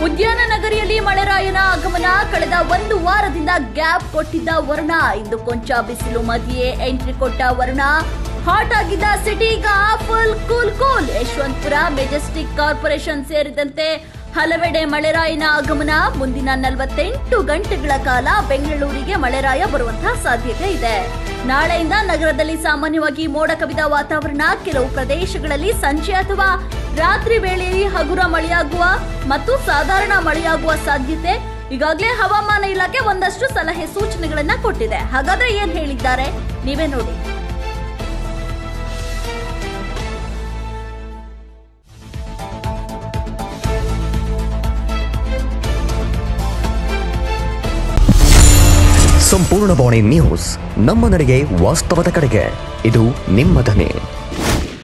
ಉದ್ಯಾನ ನಗರಿಯಲ್ಲಿ ಮಳೆರಾಯನ ಆಗಮನ ಕಳೆದ ಒಂದು ವಾರದಿಂದ ಗ್ಯಾಪ್ ಕೊಟ್ಟಿದ್ದ ವರುಣ ಇಂದು ಕೊಂಚ ಬಿಸಿಲು ಮಧ್ಯೆ ಎಂಟ್ರಿ ಕೊಟ್ಟ ವರುಣ ಹಾಟ್ ಆಗಿದ್ದ ಸಿಟಿ ಈಗ full cool cool Yeshwanthpur Majestic corporation ಸೇರಿದಂತೆ ಹಲವೆಡೆ ಮಳೆರಾಯನ ಆಗಮನ ಮುಂದಿನ ನಲವತ್ತೆಂಟು ಗಂಟೆಗಳ ಕಾಲ ಬೆಂಗಳೂರಿಗೆ ಮಳೆರಾಯ ಬರುವಂತಹ ಸಾಧ್ಯತೆ ಇದೆ ನಾಳೆಯಿಂದ ನಗರದಲ್ಲಿ ಸಾಮಾನ್ಯವಾಗಿ ಮೋಡ ಕವಿದ ವಾತಾವರಣ ಕೆಲವು ಪ್ರದೇಶಗಳಲ್ಲಿ ಸಂಜೆ ಅಥವಾ ರಾತ್ರಿ ವೇಳೆಯಲ್ಲಿ ಹಗುರ ಮಳೆಯಾಗುವ ಮತ್ತು ಸಾಧಾರಣ ಮಳೆಯಾಗುವ ಸಾಧ್ಯತೆ ಈಗಾಗಲೇ ಹವಾಮಾನ ಇಲಾಖೆ ಒಂದಷ್ಟು ಸಲಹೆ ಸೂಚನೆಗಳನ್ನ ಕೊಟ್ಟಿದೆ ಹಾಗಾದ್ರೆ ಏನ್ ಹೇಳಿದ್ದಾರೆ ನೀವೇ ನೋಡಿ ಸಂಪೂರ್ಣ ಬಾಣಿ ನ್ಯೂಸ್ ನಮ್ಮ ನಡೆಗೆ ವಾಸ್ತವದ ಕಡೆಗೆ ಇದು ನಿಮ್ಮ ಧ್ವನಿ